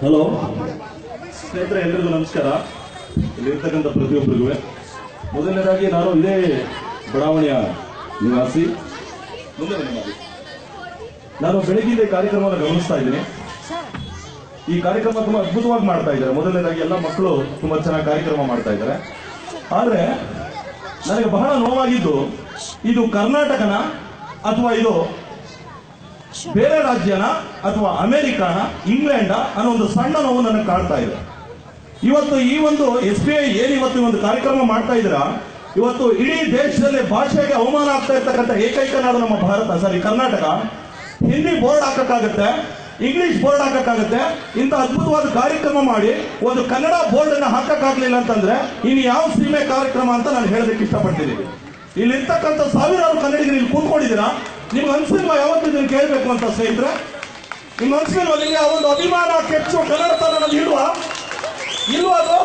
Hello ಸ್ನೇಹಿತರೆ ಎಲ್ಲರಿಗೂ ನಮಸ್ಕಾರ ಇಲ್ಲಿರ್ತಕ್ಕಂಥ ಪ್ರತಿಯೊಬ್ಬರಿಗೂ ಮೊದಲನೇದಾಗಿ ನಾನು ಇದೇ ಬಡಾವಣೆಯ ನಿವಾಸಿ ಮುಂದೆ ಬನ್ನಿ ಮಾಡಿ. ನಾನು ಬೆಳಗ್ಗಿಂದ ಈ ಕಾರ್ಯಕ್ರಮವನ್ನು ಗಮನಿಸ್ತಾ ಇದ್ದೀನಿ ಈ ಕಾರ್ಯಕ್ರಮ ತುಂಬಾ ಅದ್ಭುತವಾಗಿ ಮಾಡ್ತಾ ಇದ್ದಾರೆ ಮೊದಲನೇದಾಗಿ ಎಲ್ಲ ಮಕ್ಕಳು ತುಂಬಾ ಚೆನ್ನಾಗಿ ಕಾರ್ಯಕ್ರಮ ಮಾಡ್ತಾ ಇದ್ದಾರೆ ಆದ್ರೆ ನನಗೆ ಬಹಳ ನೋವಾಗಿದ್ದು ಇದು ಕರ್ನಾಟಕನ ಅಥವಾ ಇದು ಬೇರೆ ರಾಜ್ಯನ ಅಥವಾ ಅಮೆರಿಕಾನ ಇಂಗ್ಲೆಂಡ ಅನ್ನೋ ಒಂದು ಸಣ್ಣ ನೋವು ನನಗೆ ಕಾಡ್ತಾ ಇದೆ ಇವತ್ತು ಈ ಒಂದು ಎಸ್ ಬಿ ಐ ಏನ್ ಇವತ್ತು ಈ ಒಂದು ಕಾರ್ಯಕ್ರಮ ಮಾಡ್ತಾ ಇದ್ದೀರಾ ಇವತ್ತು ಇಡೀ ದೇಶದಲ್ಲಿ ಭಾಷೆಗೆ ಅವಮಾನ ಆಗ್ತಾ ಇರ್ತಕ್ಕಂಥ ಏಕೈಕ ನಾಡು ನಮ್ಮ ಭಾರತ ಸಾರಿ ಕರ್ನಾಟಕ ಹಿಂದಿ ಬೋರ್ಡ್ ಹಾಕಕ್ಕಾಗತ್ತೆ ಇಂಗ್ಲಿಷ್ ಬೋರ್ಡ್ ಹಾಕಕ್ಕಾಗತ್ತೆ ಇಂಥ ಅದ್ಭುತವಾದ ಕಾರ್ಯಕ್ರಮ ಮಾಡಿ ಒಂದು ಕನ್ನಡ ಬೋರ್ಡ್ ಅನ್ನ ಹಾಕಕ್ಕಾಗ್ಲಿಲ್ಲ ಅಂತಂದ್ರೆ ಇನ್ನು ಯಾವ ಸೀಮೆ ಕಾರ್ಯಕ್ರಮ ಅಂತ ನಾನು ಹೇಳೋದಕ್ಕೆ ಇಷ್ಟಪಡ್ತೀನಿ ಇಲ್ಲಿ ಇರ್ತಕ್ಕಂಥ ಸಾವಿರಾರು ಕನ್ನಡಿಗರು ಇಲ್ಲಿ ಕೂತ್ಕೊಂಡಿದ್ದೀರಾ ನಿಮ್ಗೆ ಅನ್ಸಿಲ್ವಾ ಯಾವತ್ತು ಇದನ್ನು ಕೇಳಬೇಕು ಅಂತ ಸ್ನೇಹಿತರೆ ನಿಮ್ಗೆ ಅನ್ಸಿಲ್ವಾ ನಿಮಗೆ ಆ ಒಂದು ಅಭಿಮಾನ ಕೆಚ್ಚು ಕನ್ನಡತನ ಇಡುವ ಇಲ್ವಾ ಅದು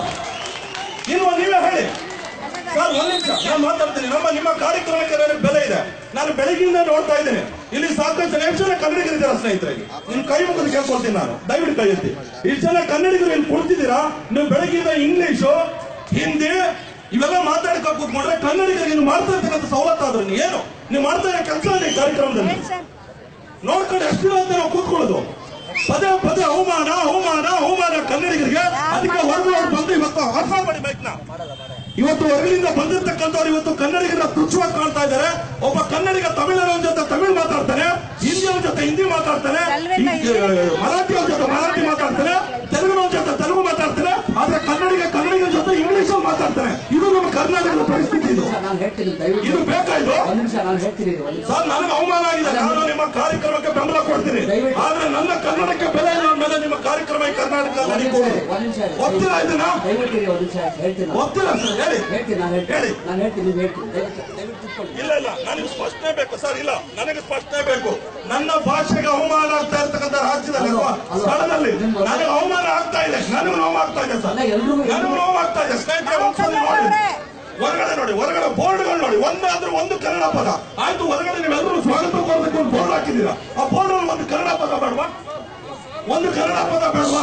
ಇಲ್ವಾ ನೀವೇ ಹೇಳಿ ಸರ್ ಒಂದ್ ನಿಮಿಷ ನಾನು ಮಾತಾಡ್ತೀನಿ ನಮ್ಮ ನಿಮ್ಮ ಕಾರ್ಯಕ್ರಮಕ್ಕೆ ನನಗೆ ಬೆಲೆ ಇದೆ ನಾನು ಬೆಳಗಿಂದ ನೋಡ್ತಾ ಇದ್ದೇನೆ ಇಲ್ಲಿ ಸಾಕಷ್ಟು ಜನ ಎಷ್ಟು ಜನ ಕನ್ನಡಿಗರಿದ್ದೀರಾ ಸ್ನೇಹಿತರೆ ನಿಮ್ ಕೈ ಮುಗಿದು ಕೇಳ್ಕೊಳ್ತೀನಿ ನಾನು ದಯವಿಟ್ಟು ಕೈ ಎತ್ತಿ ಇಷ್ಟು ಜನ ಕನ್ನಡಿಗರು ಇಲ್ಲಿ ಕುಳಿತಿದ್ದೀರಾ ನೀವು ಬೆಳಗಿಂದ ಇಂಗ್ಲಿಷು ಹಿಂದಿ ಇವೆಲ್ಲ ಮಾತಾಡಕ್ಕೆ ಕೂತ್ಕೊಂಡ್ರೆ ಕನ್ನಡಿಗರಿಗೆ ನೀವು ಮಾಡ್ತಾ ಇರ್ತಕ್ಕಂಥ ಸವಲತ್ತಾದ್ರೆ ನೀವು ಏನು ನೀವು ಮಾಡ್ತಾ ಇರೋ ಕೆಲಸ ಈ ಕಾರ್ಯಕ್ರಮದಲ್ಲಿ ನೋಡ್ಕೊಂಡು ಎಷ್ಟು ದಿನ ಅಂತ ನಾವು ಕೂತ್ಕೊಳ್ಳೋದು ಪದೇ ಪದೇ ಅವಮಾನ ಅವಮಾನ ಅವಮಾನ ಕನ್ನಡಿಗರಿಗೆ ಅದಕ್ಕೆ ಹೊರಗಡೆ ಬಂದು ಇವತ್ತು ಆಫ್ ಮಾಡಿ ಬೈಕ್ನ ಇವತ್ತು ಹೊರಗಿನಿಂದ ಬಂದಿರ್ತಕ್ಕಂಥವ್ರು ಇವತ್ತು ಕನ್ನಡಿಗರ ತುಚ್ಛವಾಗಿ ಕಾಣ್ತಾ ಇದ್ದಾರೆ ಒಬ್ಬ ಕನ್ನಡಿಗ ತಮಿಳರ ಜೊತೆ ತಮಿಳ್ ಮಾತಾಡ್ತಾನೆ ಹಿಂದಿಯವ್ರ ಜೊತೆ ಹಿಂದಿ ಮಾತಾಡ್ತಾನೆ ಮರಾಠಿಯವ್ರ ಜೊತೆ ಮರಾಠಿ ಮಾತಾಡ್ತಾನೆ ತೆಲುಗಿನ ಜೊತೆ ತೆಲುಗು ಮಾತಾಡ್ತಾನೆ ಆದ್ರೆ ಕನ್ನಡಿಗ ಕನ್ನಡಿಗರ ಜೊತೆ ಇಂಗ್ಲಿಷ್ ಅಲ್ಲಿ ಮಾತಾಡ್ತಾನೆ ಇದು ನಮ್ಮ ಕರ್ನಾಟಕದ ಪರಿಸ್ಥಿತಿ ಇದು ನಾನು ಹೇಳ್ತೀನಿ ದಯವಿಟ್ಟು ಇದು ಬೇಕಾ ಇದು ಒಂದ್ ನಿಮಿಷ ನಾನು ಹೇಳ್ತೀನಿ ಇದು, ಒಂದ್ ನಿಮಿಷ. ಸರ್ ನನಗೆ ಅವಮಾನ ಆಗಿದೆ ನಾನು ನಿಮ್ಮ ಕಾರ್ಯಕ್ರಮಕ್ಕೆ ಬೆಂಬಲ ಕೊಡ್ತೀನಿ ದಯವಿಟ್ಟು. ಆದ್ರೆ ನನ್ನ ಕನ್ನಡಕ್ಕೆ ಬೆಲೆ ಇಲ್ಲ ಮೇಲೆ ನಿಮ್ಮ ಕಾರ್ಯಕ್ರಮ ಈ ಕರ್ನಾಟಕ ಒಂದ್ ನಿಮಿಷ ನಡೀಬಹುದು ಇರಿ, ಒಂದ್ ನಿಮಿಷ ಇರಿ. ಒಪ್ತೀರಾ ಇದನ್ನ ದಯವಿಟ್ಟು ಇರಿ, ಒಂದ್ ನಿಮಿಷ ಹೇಳ್ತೀನಿ ನಾನು. ಒಪ್ತೀರಾ ಸರ್ ಹೇಳಿ ಹೇಳ್ತೀನಿ ನಾನು ಹೇಳಿ. ಹೇಳ್ತೀನಿ ನಾನು ಹೇಳ್ತೀನಿ ನೀವು ಹೇಳ್ತೀನಿ ದಯವಿಟ್ಟು ದಯವಿಟ್ಟು ತಿಳ್ಕೊಳ್ಳಿ ಇಲ್ಲ ಇಲ್ಲ ನನಗೆ ಸ್ಪಷ್ಟನೆ ಬೇಕು ಸರ್ ಇಲ್ಲ ನನಗೆ ಸ್ಪಷ್ಟನೆ ಬೇಕು ನನ್ನ ಭಾಷೆಗೆ ಅವಮಾನ ಆಗ್ತಾ ಇರ್ತಕ್ಕಂಥ ರಾಜ್ಯದಲ್ಲಿ ಅಥವಾ ಅಲ್ವಾ? ಸ್ಥಳದಲ್ಲಿ ನಿಮ್ಮ- ನನಗೆ ಅವಮಾನ ಆಗ್ತಾ ಇದೆ ನನಗೆ ನೋವು ಆಗ್ತಾ ಇದೆ ಸರ್ ಅಲ್ಲ, ಎಲ್ರಿಗೂ- ನನಗೆ ನೋವು ಆಗ್ತಾ ಇದೆ ಸ್ನೇಹಿತರೆ ಒಂದ್ಸಲಿ ನೋಡಿ ಹೊರಗಡೆ ನೋಡಿ ಹೊರಗಡೆ ಬೋರ್ಡ್ಗಳು ನೋಡಿ ಒಂದಾದ್ರೂ ಒಂದು ಕನ್ನಡ ಪದ ಆಯ್ತು ಹೊರಗಡೆ ನೀವೆಲ್ಲರೂ ಸ್ವಾಗತ ಕೋರದಕ್ಕೆ ಒಂದು ಬೋರ್ಡ್ ಹಾಕಿದ್ದೀರಾ ಆ ಬೋರ್ಡ್ ಒಂದು ಕನ್ನಡ ಪದ ಬೇಡವಾ ಒಂದು ಕನ್ನಡ ಪದ ಬೇಡವಾ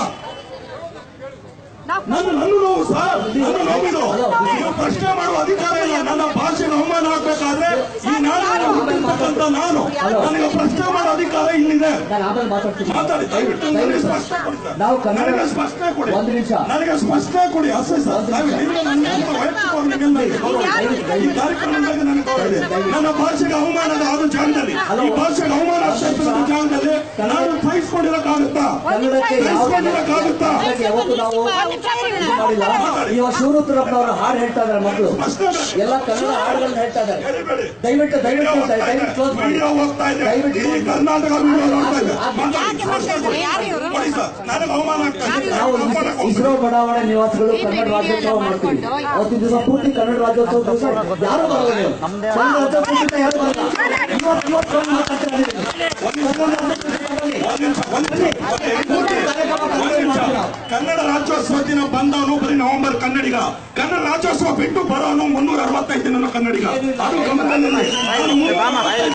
ನನ್ನ ನನ್ನ ನೋವು ಸರ್ ನನ್ನ ನೋವಿದು ನೀವು ಪ್ರಶ್ನೆ ಮಾಡುವ ಅಧಿಕಾರ ಇಲ್ಲ ನನ್ನ ಭಾಷೆಗೆ ಅವಮಾನ ಆಗ್ಬೇಕಾದ್ರೆ ಈ ನಾಡಿನಲ್ಲಿ ಹುಟ್ಟಿರ್ತಕ್ಕಂಥ ನಾನು ನನಗೆ ಪ್ರಶ್ನೆ ಮಾಡೋ ಅಧಿಕಾರ ಇಲ್ಲಿದೆ ನಾನು ಆಮೇಲೆ ಮಾತಾಡ್ತೀನಿ ಮಾತಾಡಿ ದಯವಿಟ್ಟು ನನಗೆ ಸ್ಪಷ್ಟನೆ ಕೊಡಿ ಸರ್. ನಾವು ಕನ್ನಡ- ನನಗೆ ಸ್ಪಷ್ಟನೆ ಕೊಡಿ ಒಂದು ನಿಮಿಷ. ನನಗೆ ಸ್ಪಷ್ಟನೆ ಕೊಡಿ ಅಷ್ಟೇ ಸರ್ ದಯವಿಟ್ಟು ಇಲ್ಲ, ನನ್ನ ನಿಮ್ಮ ವೈಯಕ್ತಿಕವಾಗಿ ನಿಮಗೆ ನನಗೆ ಗೌರವ ಇದೆ. ಈ ಕಾರ್ಯಕ್ರಮದಾಗ ನನಗೆ ಗೌರವ ಇದೆ. ನನ್ನ ಭಾಷೆಗೆ ಅವಮಾನದ ಆದ ಜಾಗದಲ್ಲಿ ಈ ಭಾಷೆಗೆ ಅವಮಾನ ಆಗ್ತಾ ಇರ್ತಕ್ಕಂಥ ಜಾಗದಲ್ಲಿ ನಾನು ಸಹಿಸ್ಕೊಂಡಿರಕ್ಕಾಗುತ್ತಾ ಕನ್ನಡಕ್ಕೆ ಯಾವ ಸಹಿಸ್ಕೊಂಡಿರಕ್ಕಾಗುತ್ತಾ ಕನ್ನಡಕ್ಕೆ ಯಾವತ್ತೂ ನಾವು ಇದು ಮಾಡಿಲ್ಲ ಇವಾಗ ಶಿವರುದ್ರಪ್ಪನವರ ಹಾಡು ಹೇಳ್ತಾ ಇದ್ದಾರೆ ಮಕ್ಕಳು ಸ್ಪಷ್ಟನೆ ಬೇಕು. ಎಲ್ಲ ಕನ್ನಡ ಹಾಡುಗಳನ್ನ ಹೇಳ್ತಾ ಇದ್ದಾರೆ ಹೇಳಿಬೇಡಿ ದಯವಿಟ್ಟು ದಯವಿಟ್ಟು ವಿಡಿಯೋ ಹೋಗ್ತಾ ದಯವಿಟ್ಟು ಕ್ಲೋಸ್ ಇದೆ. ಮಾಡಿ ವಿಡಿಯೋ ಹೋಗ್ತಾ ಇದೆ ದಯವಿಟ್ಟು ಇಡೀ ಕರ್ನಾಟಕ ವಿಡಿಯೋ ನೋಡ್ತಾ ಇದೆ ಯಾಕೆ ಮಾತಾಡಿ, ಸ್ಪಷ್ಟನೆ ಕೊಡಿ. ಕೊಡಿ ಸರ್ ನನಗೆ ಅವಮಾನ ಆಗ್ತಾ ಇದೆ ನಾವು ಅವಮಾನ ಕೊಡಿ. ಇಸ್ರೋ ಬಡಾವಣೆ ನಿವಾಸಿಗಳು ಕನ್ನಡ ರಾಜ್ಯೋತ್ಸವ ಮಾಡ್ತೀವಿ ಅವತ್ತಿನ ದಿವಸ ಪೂರ್ತಿ ಕನ್ನಡ ರಾಜ್ಯೋತ್ಸವ ದಿವಸ ಯಾರು ಬರೋಲ್ಲ ನೀವು. ಕನ್ನಡ ರಾಜ್ಯೋತ್ಸವ ದಿವಸ ಯಾರು ಬರಲ್ಲ ಇವತ್ತು ಇವತ್ತು ಬಂದು ಮಾತಾಡ್ತಾ ಇದ್ದೀವಿ. ಒಂದ್ ನಿಮಿಷ, ಒಂದ್ ನಿಮಿಷ, ಒಂದ್ ನಿಮಿಷ. ಕನ್ನಡ ರಾಜ್ಯೋತ್ಸವ ದಿನ ಬಂದವನು ಬರೀ ನವೆಂಬರ್ ಕನ್ನಡಿಗ ಕನ್ನಡ ರಾಜ್ಯೋತ್ಸವ ಬಿಟ್ಟು ಬರೋನು ಮುನ್ನೂರ ಅರವತ್ತೈದು ದಿನ ಕನ್ನಡಿಗ ಅದು ಗಮನದಲ್ಲಿ